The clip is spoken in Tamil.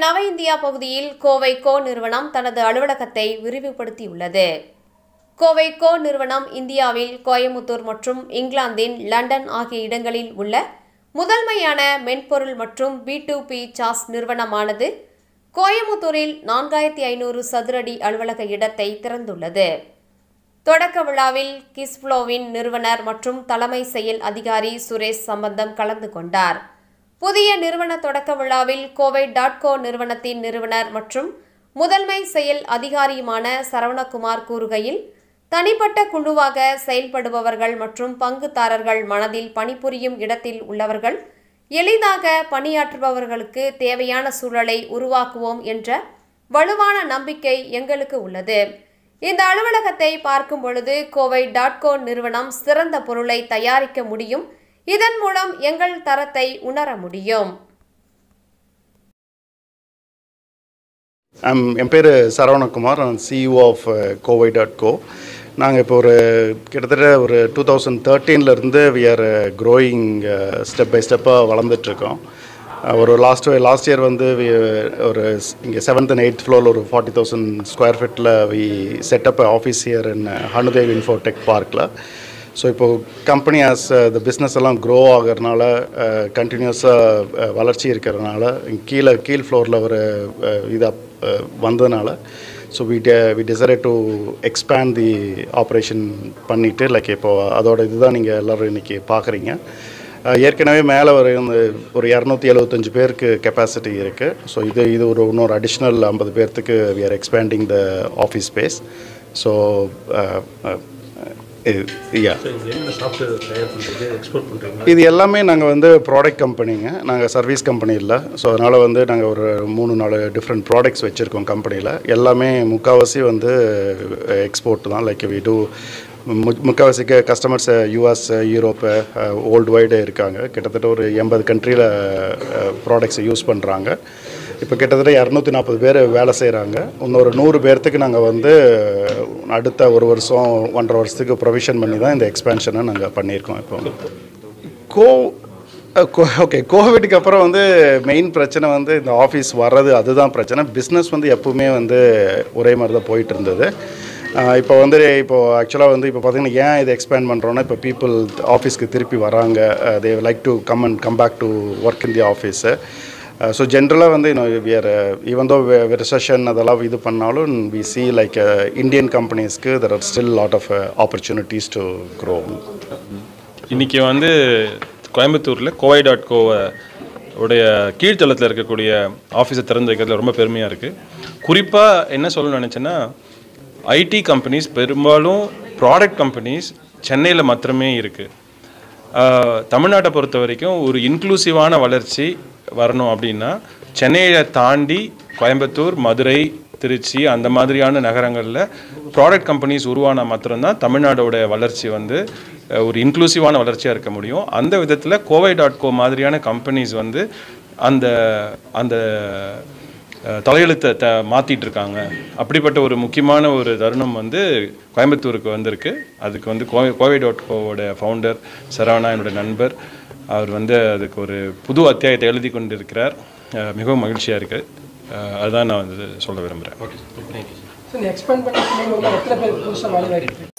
நவ இந்தியா பகுதியில் கோவை கோ நிறுவனம் தனது அலுவலகத்தை விரிவுபடுத்தியுள்ளது கோவை கோ நிறுவனம் இந்தியாவில் கோயமுத்தூர் மற்றும் இங்கிலாந்தின் லண்டன் ஆகிய இடங்களில் உள்ள முதன்மையான மென்பொருள் மற்றும் பி டு பி சாஸ் நிறுவனமானது கோயமுத்தூரில் நான்காயிரத்தி ஐநூறு சதுரடி அலுவலக இடத்தை திறந்துள்ளது தொடக்க விழாவில் கிஸ்ஃப்ளோவின் நிறுவனர் மற்றும் தலைமை செயல் அதிகாரி சுரேஷ் சம்பந்தம் கலந்து கொண்டார் புதிய நிறுவன தொடக்க விழாவில் கோவை டாட் கோ நிறுவனத்தின் நிறுவனர் மற்றும் முதன்மை செயல் அதிகாரியுமான சரவணகுமார் கூறுகையில் தனிப்பட்ட குழுவாக செயல்படுபவர்கள் மற்றும் பங்குதாரர்கள் மனதில் பணிபுரியும் இடத்தில் உள்ளவர்கள் எளிதாக பணியாற்றுபவர்களுக்கு தேவையான சூழலை உருவாக்குவோம் என்ற வலுவான நம்பிக்கை எங்களுக்கு உள்ளது இந்த அலுவலகத்தை பார்க்கும் பொழுது கோவை டாட்கோ நிறுவனம் சிறந்த பொருளை தயாரிக்க முடியும் இதன் மூலம் எங்கள் தரத்தை உணர முடியும் ஐம் என் பேர் சரவணகுமார் நான் CEO of Kovai dot co நாங்கள் இப்போ ஒரு கிட்டத்தட்ட ஒரு டூ தௌசண்ட் தேர்ட்டீன்லேருந்து we are growing step by ஸ்டெப்பாக வளர்ந்துட்டுருக்கோம் ஒரு லாஸ்ட் லாஸ்ட் இயர் வந்து we, ஒரு இங்கே செவன்த் அண்ட் எயித் ஃப்ளோரில் ஒரு ஃபார்ட்டி தௌசண்ட் ஸ்கொயர் ஃபீட்டில் we set up office here in Hanudev Infotech பார்க்கில் ஸோ இப்போது கம்பெனி ஆஸ் த பிஸ்னஸ் எல்லாம் க்ரோ ஆகிறதுனால கண்டினியூஸாக வளர்ச்சி இருக்கிறதுனால கீழே கீழ் ஃப்ளோரில் ஒரு இதாக வந்ததுனால so we we decide to expand the operation பண்ணிவிட்டு லைக் இப்போது அதோட இதுதான் நீங்கள் எல்லோரும் இன்றைக்கி பார்க்குறீங்க ஏற்கனவே மேலே ஒரு ஒரு இரநூத்தி எழுபத்தஞ்சு பேருக்கு கெப்பாசிட்டி இருக்குது ஸோ இது இது ஒரு இன்னொரு அடிஷ்னல் ஐம்பது பேர்த்துக்கு we are expanding the office space so yeah என்ன சாஃப்ட்வேர் தயார் பண்ணுறது எக்ஸ்போர்ட் பண்ணுறீங்க இது எல்லாமே நாங்கள் வந்து ப்ராடக்ட் கம்பெனிங்க நாங்கள் சர்வீஸ் கம்பெனி இல்லை ஸோ அதனால் வந்து நாங்கள் ஒரு மூணு நாலு டிஃப்ரெண்ட் ப்ராடக்ட்ஸ் வச்சுருக்கோம் கம்பெனியில் எல்லாமே முக்கால்வாசி வந்து எக்ஸ்போர்ட் தான் லைக் வி டூ முக்கால்வாசிக்கு customers US Europe world wide இருக்காங்க கிட்டத்தட்ட ஒரு எண்பது கண்ட்ரியில் ப்ராடக்ட்ஸை யூஸ் பண்ணுறாங்க இப்போ கிட்டத்தட்ட இரநூத்தி நாற்பது பேர் வேலை செய்கிறாங்க இன்னொரு நூறு பேர்த்துக்கு நாங்கள் வந்து அடுத்த ஒரு வருஷம் ஒன்றரை வருஷத்துக்கு ப்ரொவிஷன் பண்ணி தான் இந்த எக்ஸ்பேன்ஷனை நாங்கள் பண்ணியிருக்கோம் இப்போ கோ ஓகே கோவிடுக்கு அப்புறம் வந்து மெயின் பிரச்சனை வந்து இந்த ஆஃபீஸ் வர்றது அதுதான் பிரச்சனை பிஸ்னஸ் வந்து எப்பவுமே வந்து ஒரே மாதிரி தான் போயிட்டு இருந்தது இப்போ வந்து இப்போது ஆக்சுவலாக வந்து இப்போ பார்த்தீங்கன்னா ஏன் இதை எக்ஸ்பேண்ட் பண்ணுறோன்னா இப்போ பீப்புள் ஆஃபீஸ்க்கு திருப்பி வராங்க they like to come and come back to work in the office so ஜென்ரலாக வந்து இன்னும் வியர் ஈவன் தோ ரிசெஷன் அதெல்லாம் இது பண்ணாலும் வி சி லைக் இந்தியன் கம்பெனிஸ்க்கு there are still lot of opportunities to grow இன்றைக்கி வந்து கோயம்புத்தூரில் கோவை டாட் கோவை உடைய கீழ்த்தளத்தில் இருக்கக்கூடிய ஆஃபீஸை திறந்து வைக்கிறதுல ரொம்ப பெருமையாக இருக்குது குறிப்பாக என்ன சொல்லணும்னு நினச்சேன்னா ஐடி கம்பெனிஸ் பெரும்பாலும் ப்ராடக்ட் கம்பெனிஸ் சென்னையில் மாத்திரமே இருக்குது தமிழ்நாட்டை பொறுத்த வரைக்கும் ஒரு இன்க்ளூசிவான வளர்ச்சி வரணும் அப்படின்னா சென்னையை தாண்டி கோயம்புத்தூர் மதுரை திருச்சி அந்த மாதிரியான நகரங்களில் ப்ராடக்ட் கம்பெனிஸ் உருவான மாத்திரம்தான் தமிழ்நாடோட வளர்ச்சி வந்து ஒரு இன்க்ளூசிவான வளர்ச்சியாக இருக்க முடியும் அந்த விதத்தில் கோவை டாட் கோ மாதிரியான கம்பெனிஸ் வந்து அந்த அந்த தலையெழுத்தை த மாற்றிட்டு இருக்காங்க அப்படிப்பட்ட ஒரு முக்கியமான ஒரு தருணம் வந்து கோயம்புத்தூருக்கு வந்திருக்கு அதுக்கு வந்து கோவை கோவை டாட் கோவோட ஃபவுண்டர் சரவணா என்னோட நண்பர் அவர் வந்து அதுக்கு ஒரு புது அத்தியாயத்தை எழுதி கொண்டு இருக்கிறார் மிகவும் மகிழ்ச்சியாக இருக்குது அதுதான் நான் வந்து சொல்ல விரும்புகிறேன் ஓகே தேங்க்யூ ஸோ இந்த எக்ஸ்பேண்ட் பண்ணி எத்தனை பேர் புதுசாக வேலை வாய்ப்பு